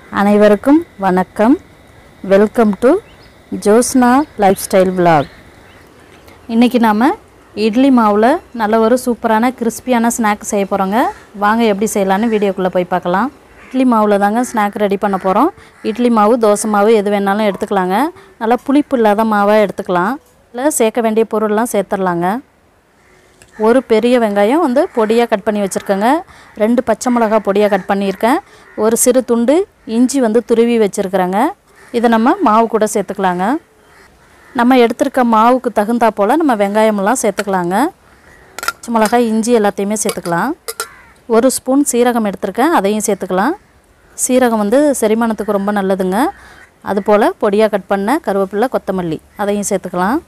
அனைவருக்கும் வணக்கம் welcome to Josna lifestyle vlog இன்றைக்கி நாம் இட்லி மாவில் நல்ல ஒரு சூப்பரான கிறிஸ்பியான ஸ்நாக் செய்ய போகிறோங்க வாங்க எப்படி செய்யலான்னு வீடியோக்குள்ளே போய் பார்க்கலாம் இட்லி மாவில் தாங்க ஸ்நாக் ரெடி பண்ண போகிறோம் இட்லி மாவு தோசை மாவு எது வேணாலும் எடுத்துக்கலாங்க நல்லா புளிப்பு இல்லாத மாவாக எடுத்துக்கலாம் இல்லை சேர்க்க வேண்டிய பொருள்லாம் சேர்த்துடலாங்க ஒரு பெரிய வெங்காயம் வந்து பொடியாக கட் பண்ணி வச்சுருக்கேங்க ரெண்டு பச்சை மிளகா பொடியாக கட் பண்ணியிருக்கேன் ஒரு சிறு துண்டு இஞ்சி வந்து துருவி வச்சுருக்குறேங்க இதை நம்ம மாவு கூட சேர்த்துக்கலாங்க நம்ம எடுத்திருக்க மாவுக்கு தகுந்தா போல் நம்ம வெங்காயமெல்லாம் சேர்த்துக்கலாங்க பச்சை மிளகாய் இஞ்சி எல்லாத்தையுமே சேர்த்துக்கலாம் ஒரு ஸ்பூன் சீரகம் எடுத்திருக்கேன் அதையும் சேர்த்துக்கலாம் சீரகம் வந்து செரிமானத்துக்கு ரொம்ப நல்லதுங்க அதுபோல் பொடியாக கட் பண்ண கருவேப்பிலை கொத்தமல்லி அதையும் சேர்த்துக்கலாம்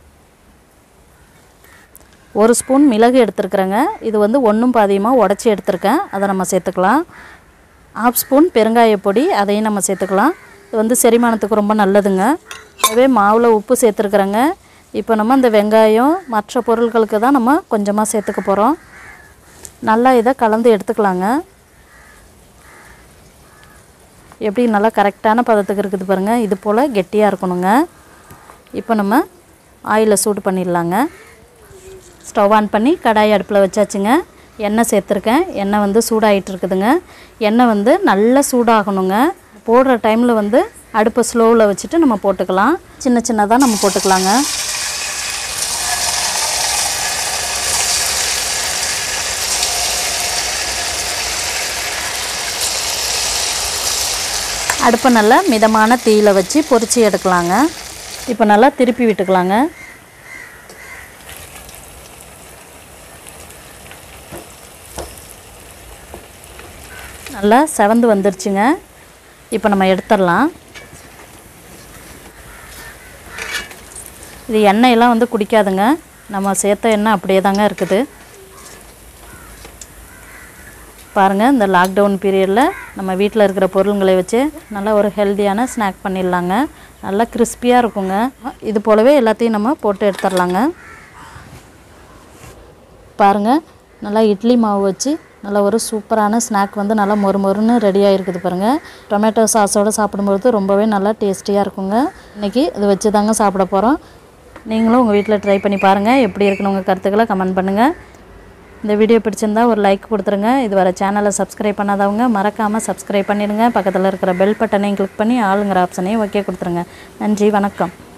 ஒரு ஸ்பூன் மிளகு எடுத்துருக்குறேங்க இது வந்து ஒன்றும் பாதியமாக உடச்சி எடுத்திருக்கேன் அதை நம்ம சேர்த்துக்கலாம் ஆஃப் ஸ்பூன் பெருங்காய பொடி அதையும் நம்ம சேர்த்துக்கலாம் இது வந்து செரிமானத்துக்கு ரொம்ப நல்லதுங்க அதுவே மாவில் உப்பு சேர்த்துருக்குறேங்க இப்போ நம்ம இந்த வெங்காயம் மற்ற பொருட்களுக்கு தான் நம்ம கொஞ்சமாக சேர்த்துக்க போகிறோம் நல்லா இதை கலந்து எடுத்துக்கலாங்க எப்படி நல்லா கரெக்டான பதத்துக்கு இருக்குது பாருங்கள் இது போல் கெட்டியாக இருக்கணுங்க இப்போ நம்ம ஆயிலை சூடு பண்ணிடலாங்க ஸ்டவ் ஆன் பண்ணி கடாய் அடுப்பில் வச்சாச்சுங்க எண்ணெய் சேர்த்துருக்கேன் எண்ணெய் வந்து சூடாகிட்டு இருக்குதுங்க எண்ணெய் வந்து நல்லா சூடாகணுங்க போடுற டைமில் வந்து அடுப்பை ஸ்லோவில் வச்சுட்டு நம்ம போட்டுக்கலாம் சின்ன சின்னதாக நம்ம போட்டுக்கலாங்க அடுப்பை நல்லா மிதமான தீயில் வச்சு பொரிச்சு எடுக்கலாங்க இப்போ நல்லா திருப்பி விட்டுக்கலாங்க நல்லா செவந்து வந்துருச்சுங்க இப்போ நம்ம எடுத்துடலாம் இது எண்ணெயெல்லாம் வந்து குடிக்காதுங்க நம்ம சேர்த்த எண்ணெய் அப்படியே தாங்க இருக்குது பாருங்கள் இந்த லாக்டவுன் பீரியடில் நம்ம வீட்டில் இருக்கிற பொருளுங்களை வச்சு நல்லா ஒரு ஹெல்த்தியான ஸ்நாக் பண்ணிடலாங்க நல்லா கிறிஸ்பியாக இருக்குங்க இது போலவே எல்லாத்தையும் நம்ம போட்டு எடுத்துடலாங்க பாருங்கள் நல்லா இட்லி மாவு வச்சு நல்ல ஒரு சூப்பரான ஸ்நாக் வந்து நல்லா மொறு மொறுன்னு ரெடியாக இருக்குது பாருங்கள் டொமேட்டோ சாஸோடு சாப்பிடும்போது ரொம்பவே நல்லா டேஸ்டியாக இருக்குங்க இன்றைக்கி இது வச்சு தாங்க சாப்பிட போகிறோம் நீங்களும் உங்கள் வீட்டில் ட்ரை பண்ணி பாருங்கள் எப்படி இருக்குன்னு உங்கள் கருத்துக்களை கமெண்ட் பண்ணுங்கள் இந்த வீடியோ பிடிச்சிருந்தா ஒரு லைக் கொடுத்துருங்க இது வர சேனலை சப்ஸ்கிரைப் பண்ணாதவங்க மறக்காமல் சப்ஸ்கிரைப் பண்ணிடுங்க பக்கத்தில் இருக்கிற பெல் பட்டனையும் கிளிக் பண்ணி ஆளுங்கிற ஆப்ஷனையும் ஓகே கொடுத்துருங்க நன்றி வணக்கம்